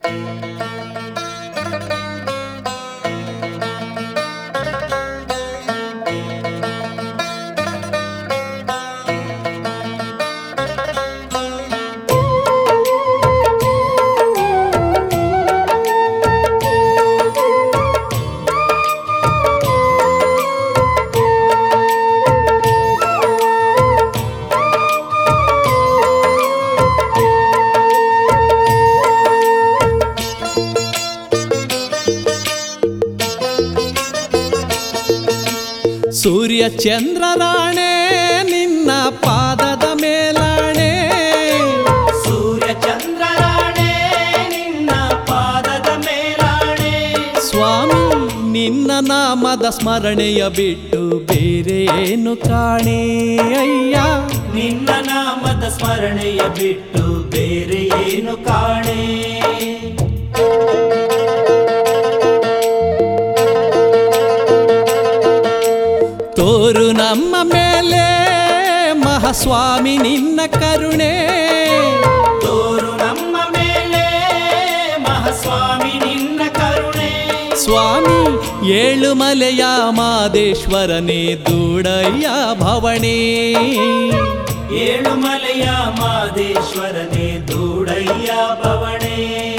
ಸೂರ್ಯ ಚಂದ್ರರಾಣೆ ನಿನ್ನ ಪಾದದ ಮೇಲಾಣೆ ಸೂರ್ಯ ಚಂದ್ರರಾಣೆ ನಿನ್ನ ಪಾದದ ಮೇಲಾಣೆ ಸ್ವಾಮಿ ನಿನ್ನ ನಾಮದ ಸ್ಮರಣೆಯ ಬಿಟ್ಟು ಬೇರೆ ಏನು ಕಾಣೆ ಅಯ್ಯ ನಿನ್ನ ನಾಮದ ಸ್ಮರಣೆಯ ಬಿಟ್ಟು ಬೇರೆ ಏನು ಕಾಣೆ ತೋರು ನಮ್ಮ ಮೇಲೆ ಮಹಾಸ್ವಾಮಿ ನಿನ್ನ ಕರುಣೆ ತೋರು ನಮ್ಮ ಮೇಲೆ ಮಹಾಸ್ವಾಮಿ ನಿನ್ನ ಕರುಣೆ ಸ್ವಾಮಿ ಏಳುಮಲೆಯ ಮಾದೇಶ್ವರನೇ ದೂಡಯ್ಯ ಭವಣೆ ಏಳುಮಲೆಯ ಮಾದೇಶ್ವರನೇ ದೂಡಯ್ಯ ಭವಣೆ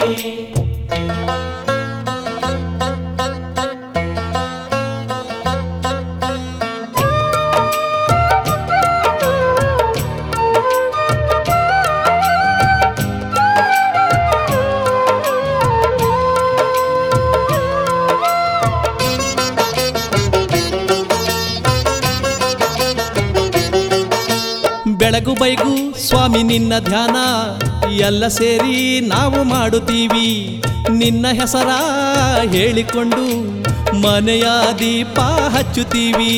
ಬೆಳಗು ಬೈಗು ಸ್ವಾಮಿ ನಿನ್ನ ಧ್ಯಾನ ಎಲ್ಲ ಸೇರಿ ನಾವು ಮಾಡುತ್ತೀವಿ ನಿನ್ನ ಹೆಸರ ಹೇಳಿಕೊಂಡು ಮನೆಯ ದೀಪ ಹಚ್ಚುತ್ತೀವಿ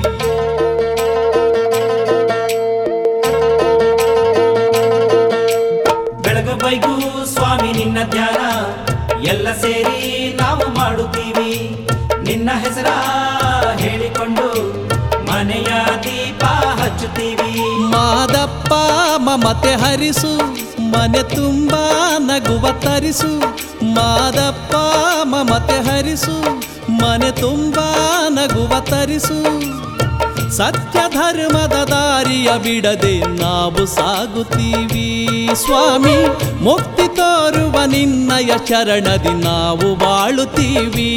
ಬೆಳಗು ಬೈಗು ಸ್ವಾಮಿ ನಿನ್ನ ಧ್ಯಾನ ಎಲ್ಲ ಸೇರಿ ನಾವು ಮಾಡುತ್ತೀವಿ ನಿನ್ನ ಹೆಸರ ಹೇಳಿಕೊಂಡು ಮನೆಯ ದೀಪ ಹಚ್ಚುತ್ತೀವಿ ಮಾದಪ್ಪ ಮಮತೆ ಹರಿಸು ಮನೆ ತುಂಬ ನಗುವ ತರಿಸು ಮಾದಪ್ಪ ಮಮತೆ ಹರಿಸು ಮನೆ ತುಂಬ ನಗುವ ತರಿಸು ಸತ್ಯ ಧರ್ಮದ ದಾರಿಯ ಬಿಡದೆ ನಾವು ಸಾಗುತ್ತೀವಿ ಸ್ವಾಮಿ ಮುಕ್ತಿ ತೋರುವ ನಿನ್ನಯ ಚರಣದಿ ನಾವು ಬಾಳುತ್ತೀವಿ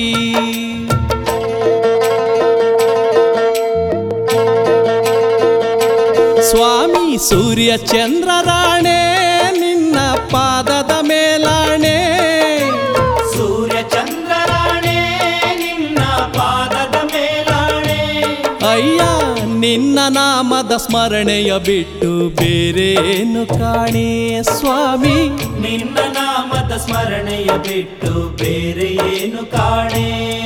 ಸ್ವಾಮಿ ಸೂರ್ಯ ಚಂದ್ರರಾಣೆ ನಿನ್ನ ಪಾದದ ಮೇಲಾಣೆ ಸೂರ್ಯ ಚಂದ್ರರಾಣೆ ನಿನ್ನ ಪಾದದ ಮೇಲಾಣೆ ಅಯ್ಯ ನಿನ್ನ ನಾಮದ ಸ್ಮರಣೆಯ ಬಿಟ್ಟು ಬೇರೇನು ಕಾಣೆ ಸ್ವಾಮಿ ನಿನ್ನ ನಾಮದ ಸ್ಮರಣೆಯ ಬಿಟ್ಟು ಬೇರೆ ಏನು ಕಾಣೆ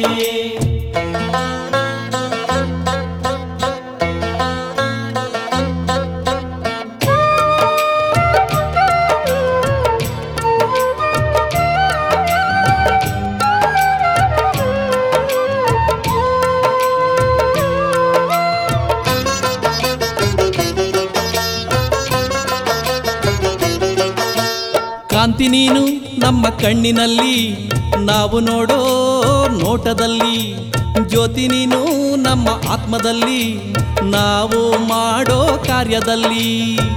ಕಾಂತಿ ನೀನು ನಮ್ಮ ಕಣ್ಣಿನಲ್ಲಿ ನಾವು ನೋಡೋ ನೋಟದಲ್ಲಿ ಜ್ಯೋತಿ ನೀನು ನಮ್ಮ ಆತ್ಮದಲ್ಲಿ ನಾವು ಮಾಡೋ ಕಾರ್ಯದಲ್ಲಿ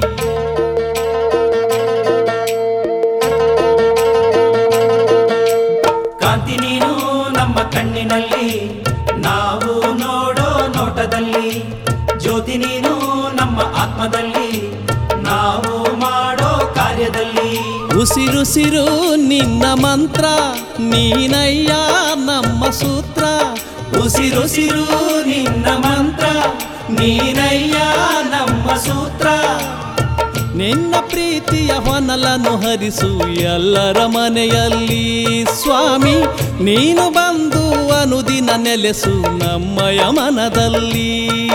ಕಾಂತಿ ನೀನು ನಮ್ಮ ಕಣ್ಣಿನಲ್ಲಿ ನಾವು ನೋಡೋ ನೋಟದಲ್ಲಿ ಜ್ಯೋತಿ ನೀನು ನಮ್ಮ ಆತ್ಮದಲ್ಲಿ ನಾವು ಮಾಡೋ ಕಾರ್ಯದಲ್ಲಿ ಉಸಿರುಸಿರು ನಿನ್ನ ಮಂತ್ರ ನೀನಯ್ಯ ನಮ್ಮ ಸೂತ್ರ ಉಸಿರುಸಿರು ನಿನ್ನ ಮಂತ್ರ ನೀನಯ್ಯ ನಮ್ಮ ಸೂತ್ರ ನಿನ್ನ ಪ್ರೀತಿಯ ಹೊನಲನ್ನು ಹರಿಸು ಎಲ್ಲರ ಮನೆಯಲ್ಲಿ ಸ್ವಾಮಿ ನೀನು ಬಂದು ಅನುದಿನ ನೆಲೆಸು ನಮ್ಮಯ ಮನದಲ್ಲಿ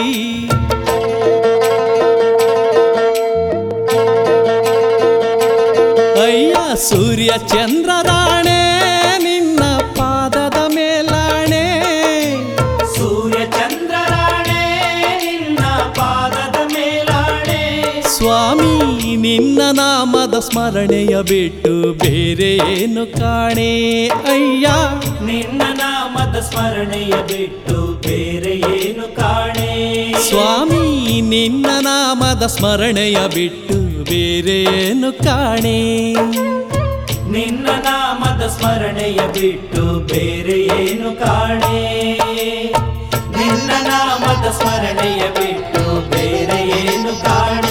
ಅಯ್ಯ ಸೂರ್ಯ ಚಂದ್ರರಾಣೆ ನಿನ್ನ ಪಾದದ ಮೇಲಾಣೆ ಸೂರ್ಯ ಚಂದ್ರರಾಣೆ ನಿನ್ನ ಪಾದದ ಮೇಲಾಣೆ ಸ್ವಾಮಿ ನಿನ್ನ ನಾಮ ನಾಮದ ಸ್ಮರಣೆಯ ಬಿಟ್ಟು ಬೇರೆ ಏನು ಕಾಣೆ ಅಯ್ಯ ನಿನ್ನ ನಾಮದ ಸ್ಮರಣೆಯ ಬಿಟ್ಟು ಬೇರೆ ಏನು ಕಾಣೆ ಸ್ವಾಮಿ ನಿನ್ನ ನಾಮದ ಸ್ಮರಣೆಯ ಬಿಟ್ಟು ಬೇರೆ ಏನು ಕಾಣೆ ನಿನ್ನ ನಾಮದ ಸ್ಮರಣೆಯ ಬಿಟ್ಟು ಬೇರೆ ಏನು ಕಾಣೆ ನಿನ್ನ ನಾಮದ ಸ್ಮರಣೆಯ ಬಿಟ್ಟು ಬೇರೆ ಏನು ಕಾಣೆ